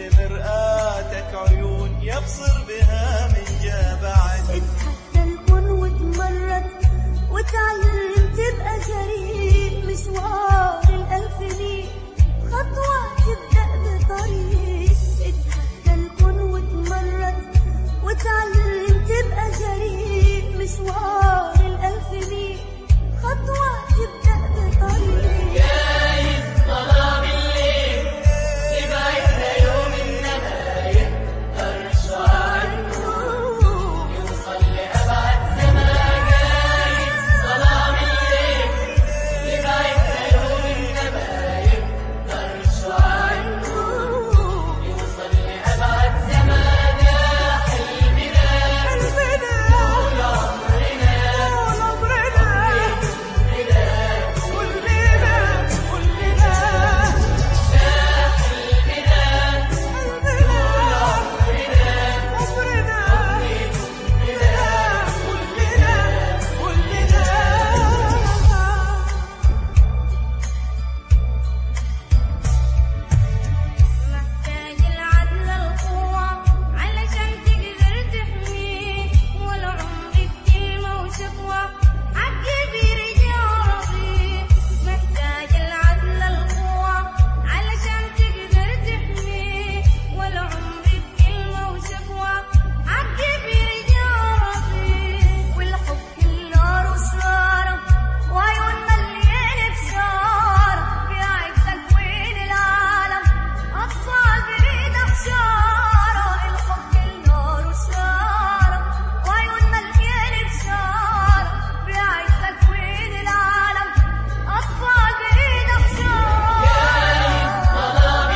لمرآتك عيون يبصر بها من جا بعد اتحدى الكون وتمرد وتعلم تبقى جريء مشوار الألف ميل خطوة تبدأ بطريق اتحدى الكون وتمرد وتعلم تبقى جريء مشوار الألف ميل خطوة تبدأ بطريق محتاج العدل القوة علشان تقدر تحميه والعمر بكلمة وشكوى حقي برجال فيه محتاج العدل القوة علشان تقدر تحميه والعمر بكلمة وشكوى حقي برجال فيه والحب النار وسرارة وعيون مليانة بشارة بيعيد تكوين العالم أطفال بريد بشارة الحب النار وشارة وعيون مليانة بشارة بيعيد تكوين العالم أطفال بريد بشارة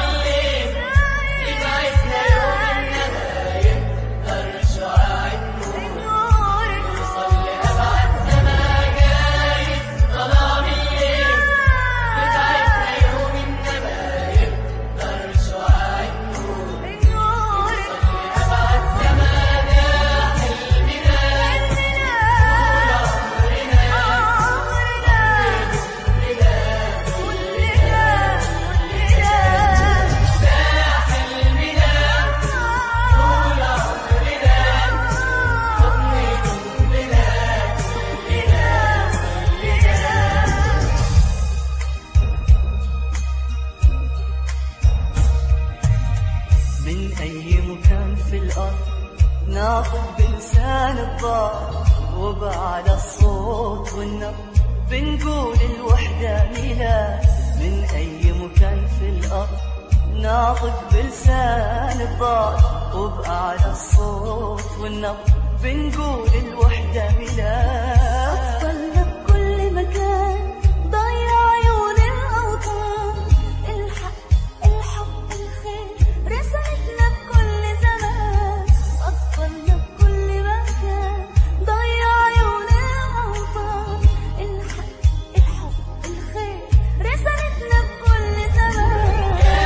من أي مكان في الأرض ناطق بلسان الضار وبعد الصوت والنبض بنقول الوحدة ميلاد من أي مكان في الأرض ناطق بلسان الضار وبأعلى الصوت والنبض بنقول الوحدة ميلاد أطفالنا بكل مكان ضيع عيون الأوطان الحق الحب الخير رسالتنا بكل زمان أطفالنا بكل مكان ضيع عيون الأوطان الحق الحب الخير رسالتنا بكل زمان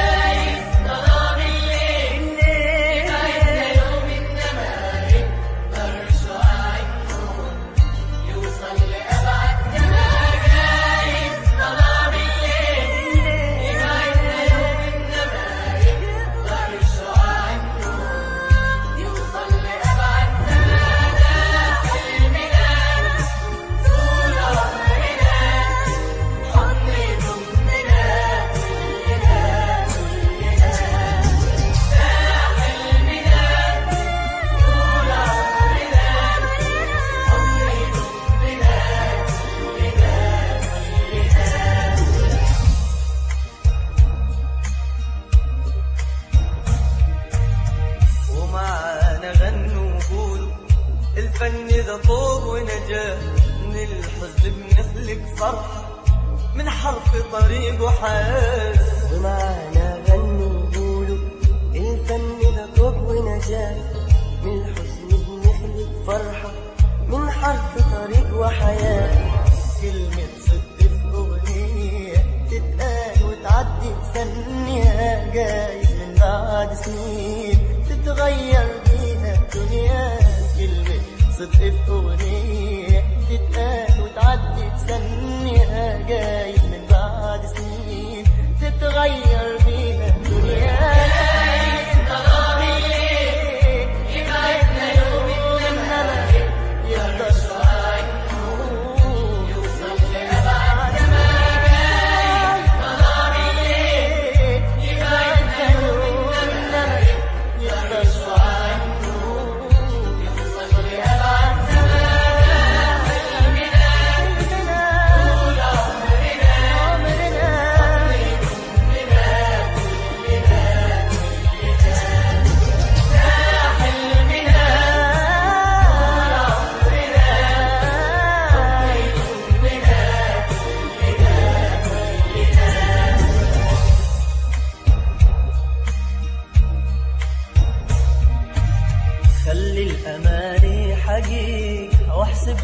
ومعانا غنوا وقولوا الفن ذا طوب ونجاة من الحزن بنخلق فرحة من حرف طريق وحياة ومعنا غنوا وقولوا الفن ده طب ونجاة من الحزن بنخلق فرحة من حرف طريق وحياة كلمة صدق في أغنية تتقال وتعدي بثانية جايز من بعد سنين تتغير بيها الدنيا كلمة صدق في أغنية تتقال وتعدي بثانية جايز من بعد سنين تتغير بيها الدنيا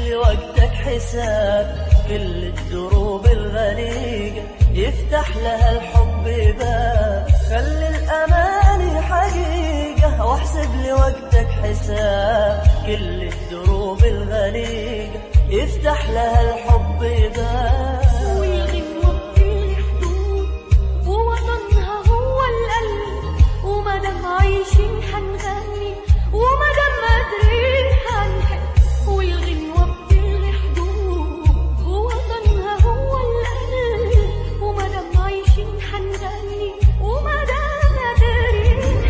لي وقتك حساب كل الدروب الغريقة يفتح لها الحب باب خلي الأماني حقيقة واحسب لي وقتك حساب كل الدروب الغريقة يفتح لها الحب باب والغنوة بكل حدود ووطنها هو القلب ومادام عايشين حنغني ومادام قادرين حنحب والغنوة بكل حدود ووطنها هو القلب ومادام عايشين حنغني ومادام قادرين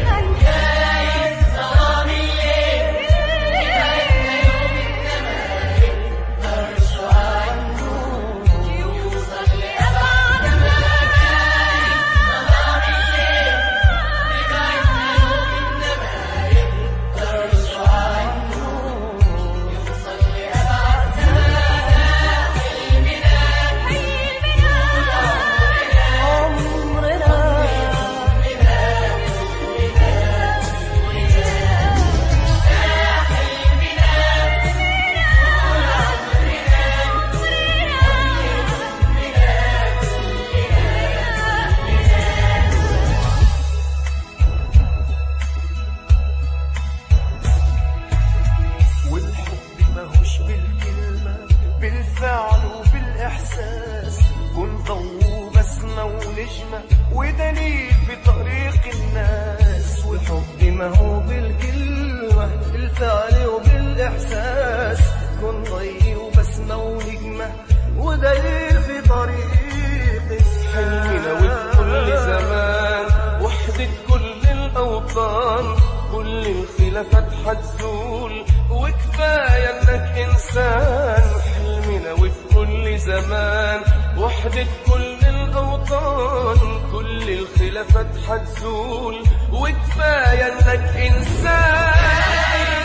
والحب ماهوش بالكلمة بالفعل وبالإحساس كن ضوء بسمة ونجمة ودليل في طريق الناس والحب ما هو بالكلمة بالفعل وبالإحساس كن ضي وبسمة ونجمة ودليل في طريق حلمنا وفي كل زمان وحدة كل الأوطان كل الخلافات حتزول وكفاية انك انسان حلمنا وفي كل زمان وحدة كل الأوطان كل الخلافات حتزول وكفاية انك انسان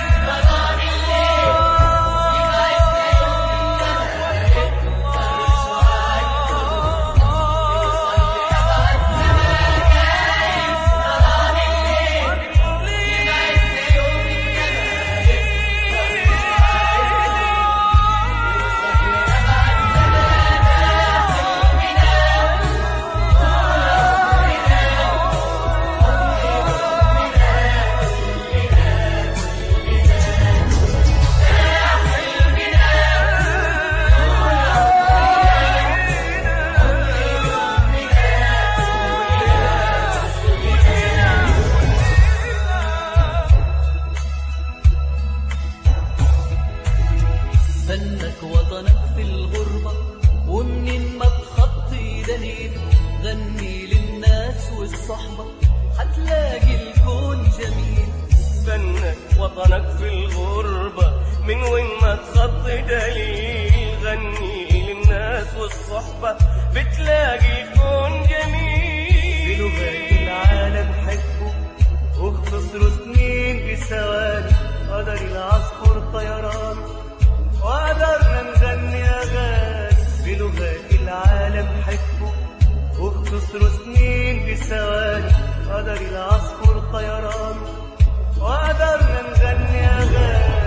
فنك وطنك في الغربة ومنين ما تخطي دليل غني للناس والصحبة هتلاقي الكون جميل فنك وطنك في الغربة من وين ما تخطي دليل غني للناس والصحبة بتلاقي الكون جميل بلغات العالم حبه واختصروا سنين بثواني قدر العصفور طيران وقدرنا نغني أغاني بلغات العالم حبه واختصروا سنين بثواني قدر العصفور طيران وقدرنا نغني أغاني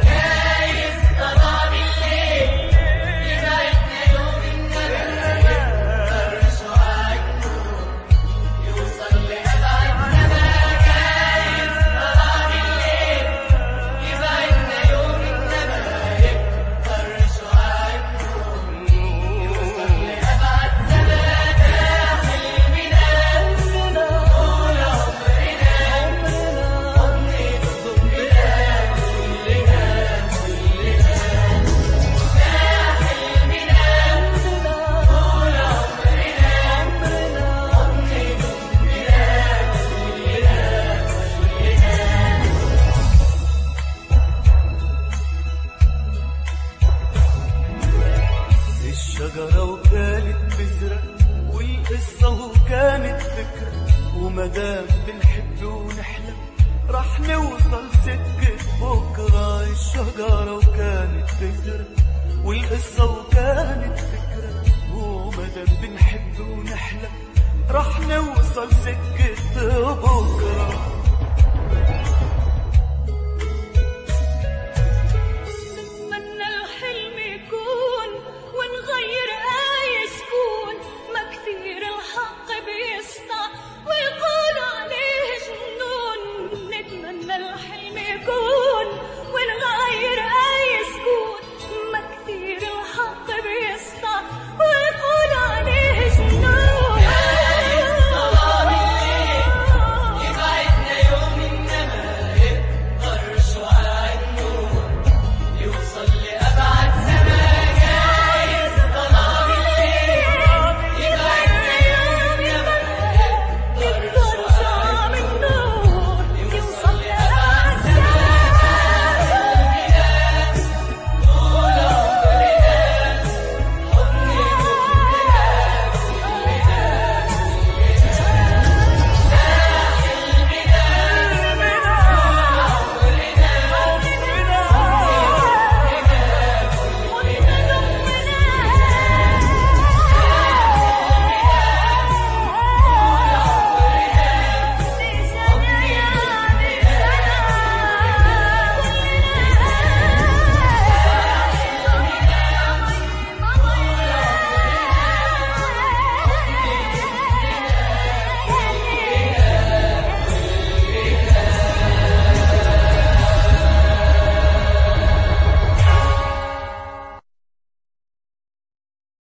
الشجرة وكانت بذرة والقصة وكانت فكرة ومدام بنحب ونحلم رح نوصل سكة بكرة الشجرة وكانت بذرة والقصة وكانت فكرة ومدام بنحب ونحلم رح نوصل سكة بكرة